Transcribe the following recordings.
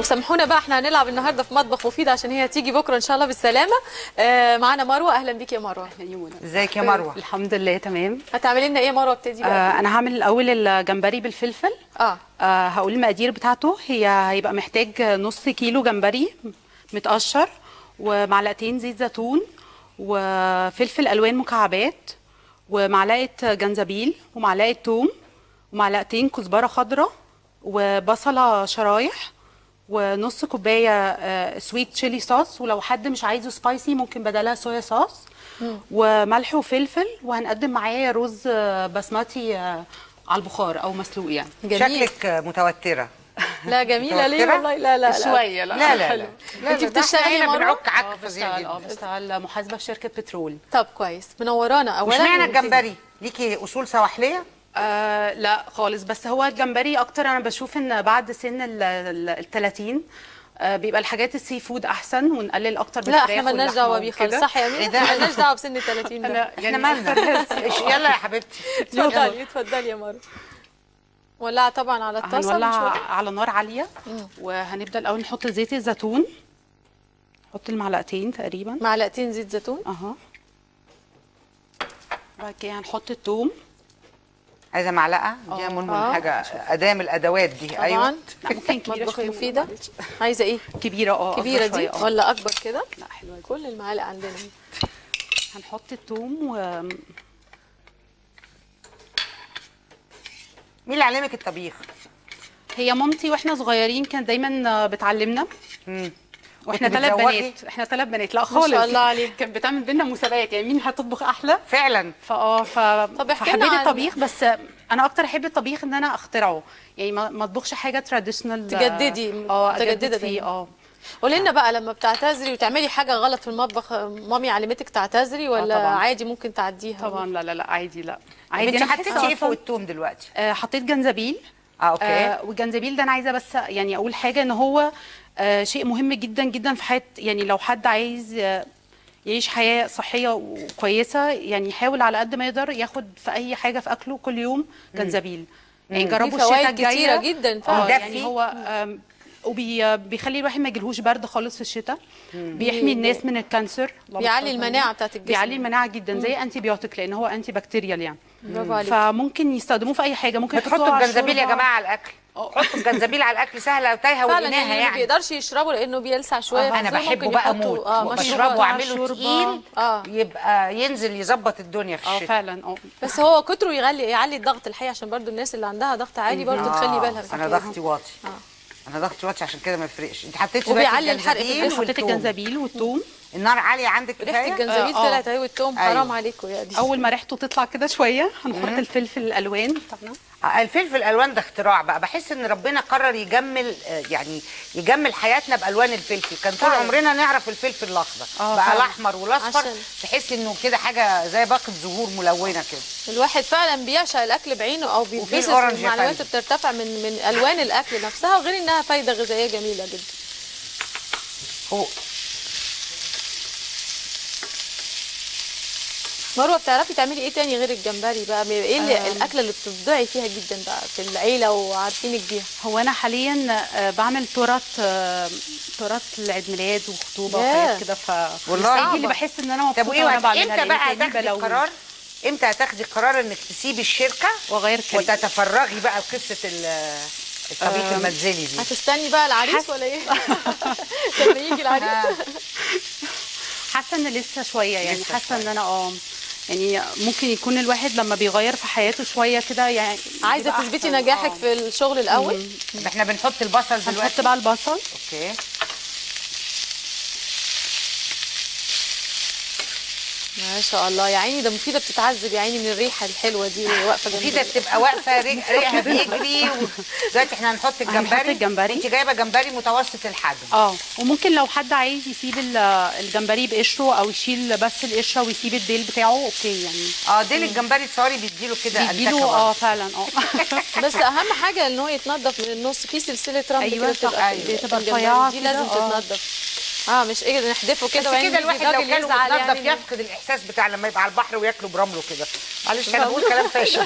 سامحونا بقى احنا هنلعب النهارده في مطبخ مفيد عشان هي تيجي بكره ان شاء الله بالسلامه آه معانا مروه اهلا بيك يا مروه ازيك يا مروه الحمد لله تمام هتعملي لنا ايه يا مروه ابتدي بقى آه انا هعمل الاول الجمبري بالفلفل اه آه هقول المقادير بتاعته هي هيبقى محتاج نص كيلو جمبري متقشر ومعلقتين زيت زيتون وفلفل الوان مكعبات ومعلقه جنزبيل ومعلقه توم ومعلقتين كزبره خضراء وبصله شرايح ونص كوبايه آه، سويت تشيلي صوص ولو حد مش عايزه سبايسي ممكن بدلها صويا صوص وملح وفلفل وهنقدم معاه رز آه، بسمتي آه، على البخار او مسلوق يعني جميل شكلك متوتره لا جميله ليه متوترة؟ والله لا لا لا شويه لا لا لا حلو. لا انتي لا، ده بتشتغلي احنا يا هنا مروة؟ بنعك عك اه فظيع بشتغل اه جدا بشتغل محاسبه في شركه بترول طب كويس منورانا اولا واشمعنى ومفيدة. الجمبري ليكي اصول سواحليه آه لا خالص بس هو الجمبري اكتر انا بشوف ان بعد سن ال 30 آه بيبقى الحاجات السي فود احسن ونقلل اكتر لا بالفراخ احنا مالناش واللحمة دعوه بيه خالص وكده. صح يا إيه مين ده؟ مالناش دعوه بسن 30 ده انا احنا يعني مالنا إيش- يلا يا حبيبتي اتفضلي اتفضلي يا مروه ولع طبعا على الطاسه هنولع ونشوف. على نار عاليه وهنبدا الاول نحط زيت الزيتون نحط المعلقتين تقريبا معلقتين زيت زيتون اها بعد كده هنحط الثوم عايزه معلقه دي من آه. حاجه اداه من الادوات دي طبعا ايوه لا ممكن كبيره مطبخ شويه مفيده عايزه ايه كبيره اه أكبر كبيره دي شوية، اه ولا اكبر كده لا حلوه دي كل المعالق عندنا اهي. هنحط الثوم و مين اللي علمك الطبيخ هي مامتي واحنا صغيرين كانت دايما بتعلمنا مم. واحنا كنت ثلاث بتزوقي؟ بنات احنا ثلاث بنات لا ما خالص شاء الله عليها. كانت بتعمل بينا مسابقات يعني مين هتطبخ احلى فعلا فاه ف... طب احكي لنا فحبيت عن- الطبيخ بس انا اكتر احب الطبيخ ان انا اخترعه يعني ما ما اطبخش حاجه تراديشنال تجددي، اه متجددة اجدد فيه دايما. اه قولي لنا بقى لما بتعتذري وتعملي حاجه غلط في المطبخ مامي علمتك تعتذري ولا طبعاً. عادي ممكن تعديها طبعا لا لا لا عادي لا انت عادي أنا بحس حطيتي ايه أصلاً- فوق التوم دلوقتي آه، حطيت جنزبيل اه اوكي آه والجنزبيل ده انا عايزه بس يعني اقول حاجه ان هو آه شيء مهم جدا جدا في حياه يعني لو حد عايز آه يعيش حياه صحيه وكويسه يعني يحاول على قد ما يقدر ياخد في اي حاجه في اكله كل يوم جنزبيل يعني جربوا فوائد الشتاء الجايه كتيرة جداً فعلاً. اه ودفي. يعني هو آم، وبيخلي الواحد ما يجيلهوش برد خالص في الشتاء بيحمي الناس من الكانسر اللهم بيعلي صل على المناعة النبي. بتاعت الجسم. بيعلي المناعه جدا زي انتي بيوتيك لان هو انتي بكتيريال يعني برافو عليك فممكن يستخدموه في اي حاجه ممكن بتحطوا يحطوه على الجنزبيل يا الشوربة. جماعه على الاكل حطوا الجنزبيل على الاكل سهله وتايهه فعلا وقلناها يعني, اللي ما يعني بيقدرش يشربه لانه بيلسع شويه انا فدول بحبه ممكن بقى يحطوا- موت اه بشربه مشروبات. واعمله شوربة. تقيل اه يبقى ينزل يظبط الدنيا في اه الشتاء فعلا اه بس هو كتره يغلي يعلي الضغط الحقيقي عشان برضو الناس اللي عندها ضغط عالي برضو آه، تخلي بالها من انا الحكاية دي. ضغطي واطي آه. انا ضغطي واطي عشان كده ما يفرقش انت حطيتي وبيعلي دلوقتي الحرق في الجنزبيل الجسم. حطيت والثوم. الجنزبيل والثوم النار عاليه عندك ريحه كفايه الجنزبيل آه. طلعت اهي والثوم أيوة. حرام عليكم يا دي اول ما ريحته تطلع كده شويه هنحط الفلفل الالوان بتاعنا آه، الفلفل الالوان ده اختراع بقى بحس ان ربنا قرر يجمل آه، يعني يجمل حياتنا بالوان الفلفل كان طول فعلا. عمرنا نعرف الفلفل الاخضر آه، بقى فعلا. الاحمر والاصفر عشان- تحس انه كده حاجه زي باقه زهور ملونه كده الواحد فعلا بيعشق الاكل بعينه او بيتبسط الأورنج يا ومعلوماته فندم. بترتفع من من الوان الاكل نفسها وغير انها فايده غذائيه جميله جدا هو مروه بتعرفي تعملي ايه تاني غير الجمبري بقى ايه اللي الاكله اللي بتبدعي فيها جدا بقى في العيله وعارفينك بيها هو انا حاليا آه، بعمل تورت آه، تورت لعيد ميلاد وخطوبه ياه. وحاجات كده ف والله. دي اللي بحس ان انا طب مبسوطه وايه وانا وقت- بعملها امتى لأن بقى تاني تاخدي بلون. القرار امتى هتاخدي القرار انك تسيبي الشركه واغير كارير وتتفرغي بقى لقصه ال- الطبيخ المنزلي دي هتستني بقى العريس ولا ايه لما يجي العريس حاسه ان لسه شويه يعني لسه حاسه ان شوية. انا اه يعني ممكن يكون الواحد لما بيغير في حياته شويه كده يعني عايزه بيبقى تثبتي أحسن. نجاحك آه. في الشغل الاول طب احنا بنحط البصل هنحط دلوقتي بقى البصل اوكي ما شاء الله يا عيني ده مفيده بتتعذب يا عيني من الريحه الحلوه دي واقفه جنبي كده بتبقى واقفه ري- ريقها بيجري و- دلوقتي احنا هنحط الجمبري الجمبري. انت جايبه جمبري متوسط الحجم اه وممكن لو حد عايز يسيب ال- الجمبري بقشره او يشيل بس القشره ويسيب الديل بتاعه اوكي يعني اه ديل الجمبري تصوري بيديله كده بيديله أنتكة اه برضه. فعلا اه بس اهم حاجه ان هو يتنضف من النص في سلسله رمل أيوة كده صح، بتبقى أيوة. في بتبقى الجمبري. رفيعة دي كده، لازم آه. تتنضف اه مش ايه نحدفه بس كده وبعدين كده يجي الواحد لو الراجل كان يزعل متنضف يعني يفقد الاحساس بتاع لما يبقى على البحر وياكلوا برمله كده معلش انا بقول كلام فاشل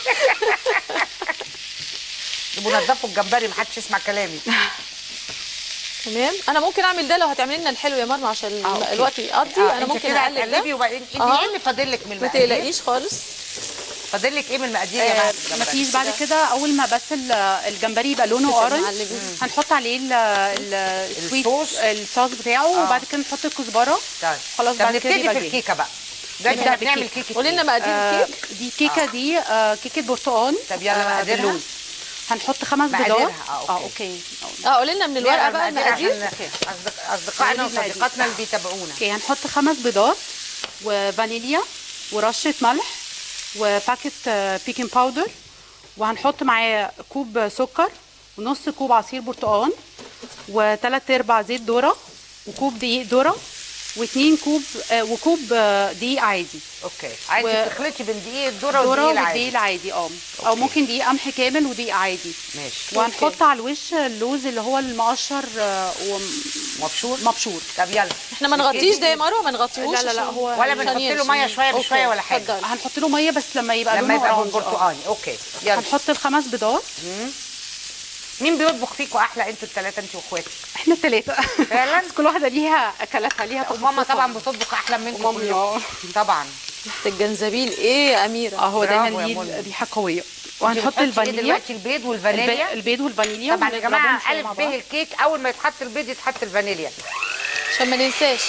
يبقوا نضفوا الجمبري محدش يسمع كلامي تمام انا ممكن اعمل ده لو هتعملي لنا الحلو يا مرمى عشان آه، أوكي. الوقت يقضي آه، انا انت ممكن كده اقلب هتقلبي ده وبعدين انت آه. ايه اللي فاضل لك من ما المقادير؟ تقلقيش خالص فاضل لك ايه من المقادير يا آه، معلم مفيش بعد كده اول ما بس ال- الجمبري يبقى لونه تبقى اورنج معلبين. هنحط عليه ال- ال- السويت الصوص. الصوص بتاعه وبعد كده نحط الكزبره طيب خلاص طب بعد كده نبتدي يبقى في جاهز. الكيكه بقى ده نبدأ احنا بنعمل بالكيكة. كيكه قولي لنا إيه؟ مقادير آه، الكيك دي كيكه دي آه، كيكه برتقال طب يلا آه، مقاديرها. باللوز هنحط خمس مقاديرها. بيضات آه، اه أوكي. اوكي اه قولي لنا من الورقه بقى المقادير المقادير عشان أصدق- اصدقائنا قولي لنا وصديقاتنا اللي بيتابعونا اوكي هنحط خمس بيضات وفانيليا ورشه ملح وباكت آه، بيكنج باودر وهنحط معاه كوب سكر ونص كوب عصير برتقال وثلاث ارباع زيت ذره وكوب دقيق ذره واثنين كوب آه، وكوب آه، دقيق عادي اوكي عايزه و- تخلطي بين دقيق الذره ذره والدقيق والدقيق العادي العادي اه او أوكي. ممكن دقيق قمح كامل ودقيق عادي ماشي وهنحط على الوش اللوز اللي هو المقشر آه، مبشور ومبشور طب يلا احنا ما نغطيش ده يا مروه ما نغطيهوش لا، لا، لا، عشان- هو ولا عشان بنحط له ينشف. ميه شويه أوكي، بشويه ولا حاجه اتفضلي. هنحط له ميه بس لما يبقى لما لونه يبقى اورنج آه. برتقاني اوكي يلا هنحط الخمس بيضات مين بيطبخ فيكم احلى انتوا الثلاثه انت واخواتك احنا الثلاثه فعلا؟ بس كل واحده ليها اكلاتها ليها وماما تخصصها. طبعا بتطبخ احلى منكم ومامي، كلكم. آه. طبعا ريحة الجنزبيل ايه يا اميره اه هو برافو دايما يا ليه منى. ريحه قويه انت وهنحط بتحطي ايه الفانيليا دلوقتي البيض الب- والفانيليا البيض والفانيليا طبعا يا ونضربهم جماعه شوية مع الف بعض. به الكيك اول ما يتحط البيض يتحط الفانيليا عشان ما ننساش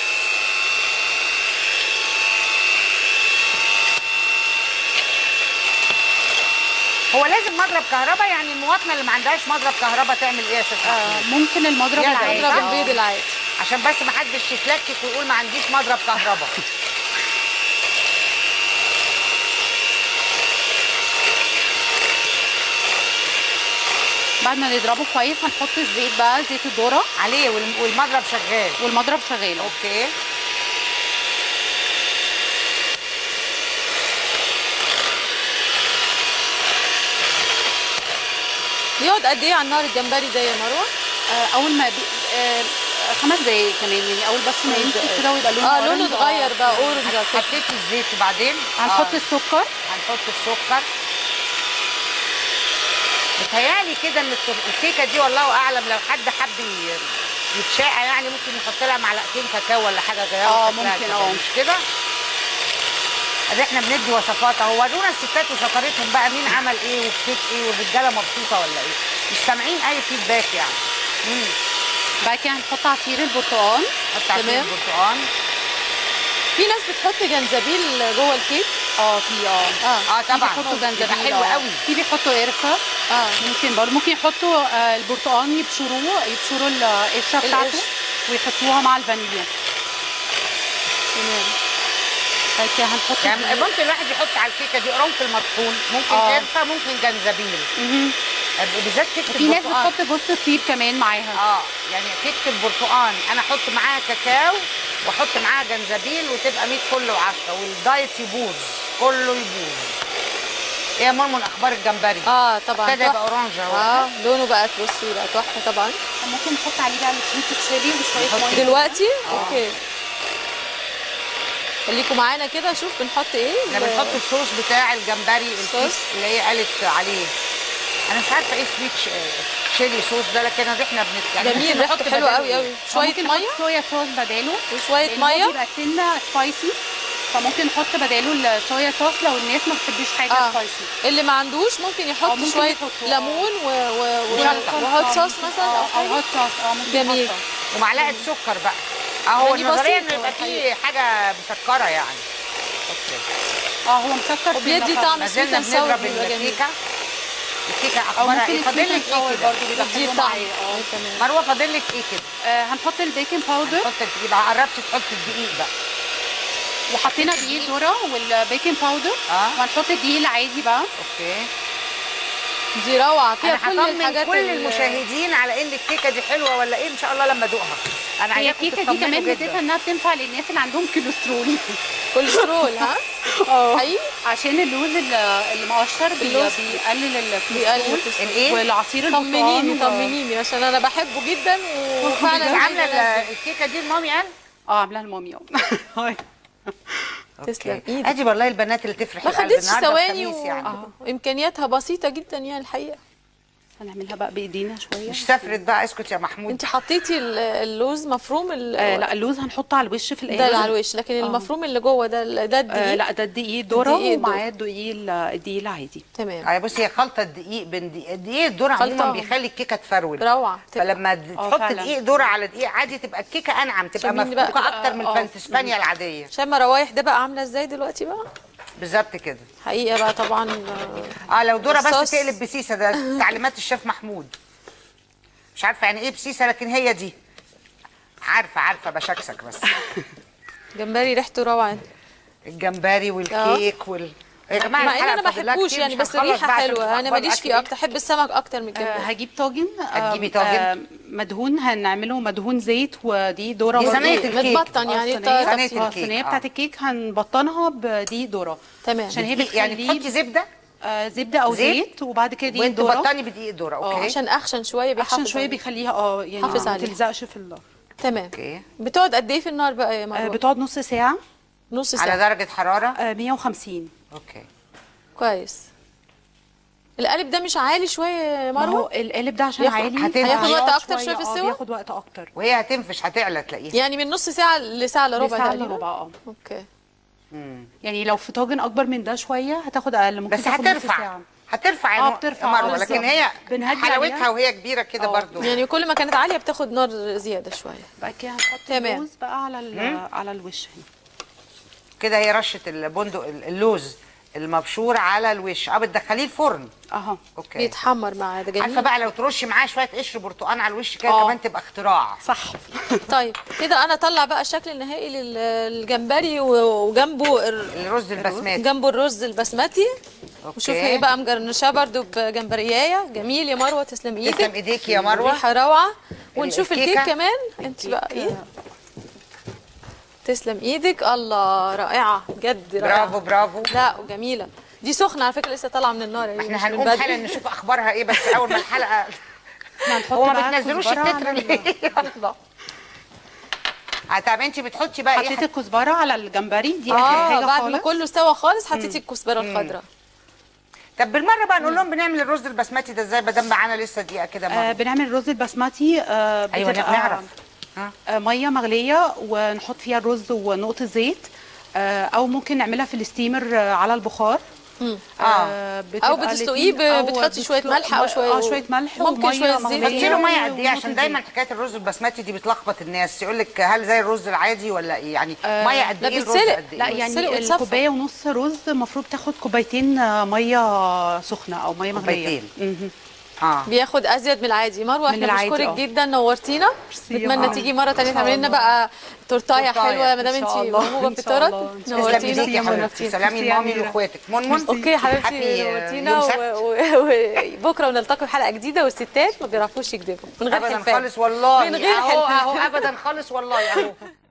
هو لازم مضرب كهرباء يعني المواطنه اللي ما عندهاش مضرب كهرباء تعمل ايه يا شيخ آه محمود؟ ممكن المضرب يلا، العادي نضرب آه. البيض العادي عشان بس ما حدش يتلكك ويقول ما عنديش مضرب كهرباء بعد ما نضربه كويس هنحط الزيت بقى زيت الذره عليه والم- والمضرب شغال والمضرب شغال اوكي بيقعد قد ايه على النار الجمبري ده يا مروه آه اول ما بي... آه خمس دقايق كمان يعني اول بس ما خمس يمسك دقايق. كده ويبقى لونه اه لونه أورنج، اتغير بقى اورنج كده حطيتي الزيت وبعدين هنحط آه. السكر هنحط السكر متهيألي كده ان الت- الكيكه دي والله اعلم لو حد حب ي- يتشاقى يعني ممكن يحط لها معلقتين كاكاو ولا حاجه غيرها آه، شكلها ممكن، كده، آه. مش كده؟ ادي احنا بندي وصفات اهو ورونا الستات وشطارتهم بقى مين عمل ايه والكيك ايه والرجاله مبسوطه ولا ايه؟ مش سامعين اي فيدباك يعني. امم بعد كده هنحط عصير البرتقال حط عصير تمام. البرتقال في ناس بتحط جنزبيل جوه الكيك اه في اه اه اه في طبعا بيحطوا يبقى جنزبيل حلو آه. قوي في بيحطوا قرفه اه ممكن برضه ممكن يحطوا آه البرتقال يبشروه يبشروا القشره بتاعته القشر. ويحطوها مع الفانيليا تمام بعد كده هنحط يعني الدقيق. ممكن الواحد يحط على الكيكه دي قرنفل مطحون ممكن آه. قرفه ممكن جنزبيل مهم. بالذات كيكه وفي ناس البرتقال. بتحط جوز الطيب كمان معاها اه يعني كيكه البرتقال انا احط معاها كاكاو واحط معاها جنزبيل وتبقى 100 كل و10 والدايت يبوظ كله يبوظ ايه يا مرمون اخبار الجمبري اه طبعا ابتدى يبقى تحفة. اورانج اهو اه لونه بقى بصي بقى تحفه طبعا ممكن نحط عليه بقى السويت تشيلي وشويه نحط ميه دلوقتي اوكي خليكم معانا كده شوف بنحط ايه احنا بنحط الصوص بتاع الجمبري الكيس صوص. اللي هي قالت عليه انا مش عارفه ايه سويت ش- شيلي صوص ده لكن احنا بنت يعني جميل ممكن نحط ريحته حلوه بداله قوي إيه؟ قوي شويه ممكن نحط ميه صويا صوص بداله وشويه لأن هو ميه بيبقى سنه سبايسي فممكن نحط بداله الصويا صوص لو الناس ما بتحبش حاجه اه سبايسي اللي ما عندوش ممكن يحط أو ممكن شويه يحطوا، آه. ليمون و... و... و... وشطة. وهوت صوص مثلا او او حاجه هوت صوص اه ممكن جميل. هوت صوص. ومعلقه سكر بقى اهو يعني النظريه بسيط انه يبقى هو فيه حاجه مسكره يعني اوكي اه هو مسكر في وبيدي المخ- طعم ما سويت زلنا اند ساور بنضرب بيبقى جميل الكيكه الكيكه او اخبارها ممكن ايه فاضل السويت لك اند ايه ساور كده برضه بيبقى بيدي حلو طعم معايا اه آه، تمام مروه فاضل لك ايه كده آه، هنحط البيكنج باودر حط يبقى قربت تحط الدقيق بقى وحطينا دقيق ذره والبيكنج باودر اه. وهنحط الدقيق العادي بقى اوكي دي روعه فيها انا كل هطمن الحاجات كل ال- المشاهدين على ان الكيكه دي حلوه ولا ايه ان شاء الله لما ادوقها انا هي عايزاكم الكيكه دي تطمنوا كمان جداً. ميزتها انها بتنفع للناس اللي عندهم كوليسترول كوليسترول ها اه حقيقي عشان اللوز اللي اللي مقشر بي- اللوز بيقلل بيقلل الكوليسترول الكوليسترول. الايه والعصير طمنيني البرتقال و- طمنيني عشان انا بحبه جدا وفعلا انت عامله عايزة أنزل. ال- الكيكه دي لمامي قال اه عاملاها لمامي اه تسلم أوكي. إيدك. ادي والله البنات اللي تفرح ما القلب خدتش النهارده ثواني الخميس و... يعني وامكانياتها بسيطه جدا يعني الحقيقه هنعملها بقى بايدينا شويه مش سافرت بقى اسكت يا محمود انت حطيتي ال- اللوز مفروم ال- آه لا اللوز هنحطه على الوش في الاخر ده اللي على الوش لكن المفروم اللي جوه ده ال- ده آه الدقيق لا ده الدقيق ذره الدقيق الذرة. ومعاه الدقيق ال- الدقيق العادي تمام آه بصي هي خلطه دقيق بين دقيق دقيق الذره عموما خلطة. بيخلي الكيكه تفرول روعة. تبقى. فلما آه، تحط فعلا. دقيق ذره على دقيق عادي تبقى الكيكه انعم تبقى شايفين بقى مفكوكه تبقى- اكتر من آه. البانت اسبانيا العاديه شايفه روايح ده بقى عامله ازاي دلوقتي بقى بالظبط كده حقيقه بقى طبعا آه، اه لو ذره بس الصوص. تقلب بسيسه ده تعليمات الشيف محمود مش عارفه يعني ايه بسيسه لكن هي دي عارفه عارفه بشكسك بس جمبري ريحته روعه الجمبري والكيك وال يا جماعه مع ان الحلقة انا ما فاضل لها بحبوش كتير، يعني مش بس هنخلص الريحه بقى عشان حلوه انا أخبار ماليش الأكل فيه إيه. اكتر احب السمك اكتر من آه الجمبري هجيب طاجن آه، هتجيبي طاجن؟ آه مدهون هنعمله مدهون زيت ودي ذره دي برضه. صينية إيه، الكيك. متبطن يعني آه، ط- صينية- صينية تبطين. اه الكيك، الصينيه آه. بتاعت الكيك هنبطنها بدي ذره تمام عشان هي دقيق- يعني بتخليه تحطي زبده آه زبده او زيت؟ زيت, وبعد كده دي وانت ذره بطني بدقيق ذره آه، اوكي عشان اخشن شويه بيحافظ عشان شويه عليه. بيخليها اه يعني حافظ ما عليه. تلزقش في ال تمام اوكي بتقعد قد ايه في النار بقى يا آه مروه بتقعد نص ساعه نص على ساعه درجه حراره آه 150 اوكي كويس القالب ده مش عالي شويه يا ما هو مروه القالب ده عشان ياخد- عالي هتنفع. هياخد وقت هيقعد أكتر شوية في آه، السوا؟ بياخد وقت اكتر وهي هتنفش هتعلى تلاقيها يعني من نص ساعه لساعه الا ربع ساعه تقريبا الا ربع اه اوكي يعني لو في طاجن اكبر من ده شويه هتاخد اقل ممكن بس تاخد نص هترفع ساعة. هترفع يا آه، نوع- بترفع، يا مروه آه، لكن بالظبط. هي بنهدي حلاوتها عليها. وهي كبيره كده آه. برضو يعني كل ما كانت عاليه بتاخد نار زياده شويه بعد كده هنحط تمام. اللوز بقى على ال- على الوش هنا كده هي رشه البندق اللوز المبشور على الوش اه بتدخليه الفرن اها اوكي بيتحمر معاه ده عارفه جميل بقى لو ترشي معاه شويه قشر برتقال على الوش كده آه. كمان تبقى اختراع صح طيب كده انا اطلع بقى الشكل النهائي للجمبري و- وجنبه ال- الرز البسمتي جنبه الرز البسمتي أوكي. وشوف هي بقى مجرنشاه برده بجمبريايه جميل يا مروه تسلم ايدك تسلم ايديكي يا مروه ريحه روعه ونشوف الكيك الكيكة. كمان انت بقى ايه تسلم ايدك الله رائعه بجد رائعه برافو برافو لا وجميله دي سخنه على فكره لسه طالعه من النار يعني احنا مش من هنقوم بدري. حالا نشوف اخبارها ايه بس اول ما الحلقه احنا هنحط هو ما بقى بتنزلوش كزبرة التتر على ليه ال- الله طب انت بتحطي بقى حطيت ايه الكزبره على الجمبري دي اخر اه حاجه بعد ما خالص كله استوى خالص حطيتي الكزبره الخضراء طب بالمره بقى نقول لهم بنعمل الرز البسمتي ده ازاي ما دام معانا لسه دقيقه كده آه مره بنعمل الرز البسمتي آه ايوه بتبقى نعرف ها آه ميه مغليه ونحط فيها الرز ونقطه زيت آه او ممكن نعملها في الستيمر آه على البخار آه. بتبقى أو بتسلقيه ب- الاتنين- أو بتحطي شوية بتسلق- ملح أو شوية- اه شويه ملح ممكن وميه شوية زيت. مغلية بتحطي له ميه قد ايه ونقطة عشان زيت. دايما حكايه الرز البسمتي دي بتلخبط الناس يقول لك هل زي الرز العادي ولا ايه يعني ميه قد لا ايه الرز بيتسلق. قد لا ايه يعني بتسلق وتصفى. الكوبايه ونص رز المفروض تاخد كوبايتين آه، ميه سخنه او ميه مغليه كوبايتين. مهم. اه بياخد ازيد من العادي مروه من احنا العادي، بنشكرك آه. جدا نورتينا ميرسي، نتمنى آه. تيجي مره تانية إن شاء تعملي لنا الله. بقى تورتايه تورتاية. حلوه ما دام إن انت شاء الله. موهوبه إن في شاء التورت الله. إن شاء تسلم الله. نورتينا ايديك يا حبيبتي ونورتينا. سلامي ميرسي يا لمامي أميرة. لاخواتك منمن اوكي يا حبيبتي حبي نورتينا يوم سبت. وبكره ونلتقي في حلقه جديده والستات ما بيعرفوش يكذبوا من غير ابدا حلفان خالص والله من غير اهو حلفان اهو ابدا خالص والله اهو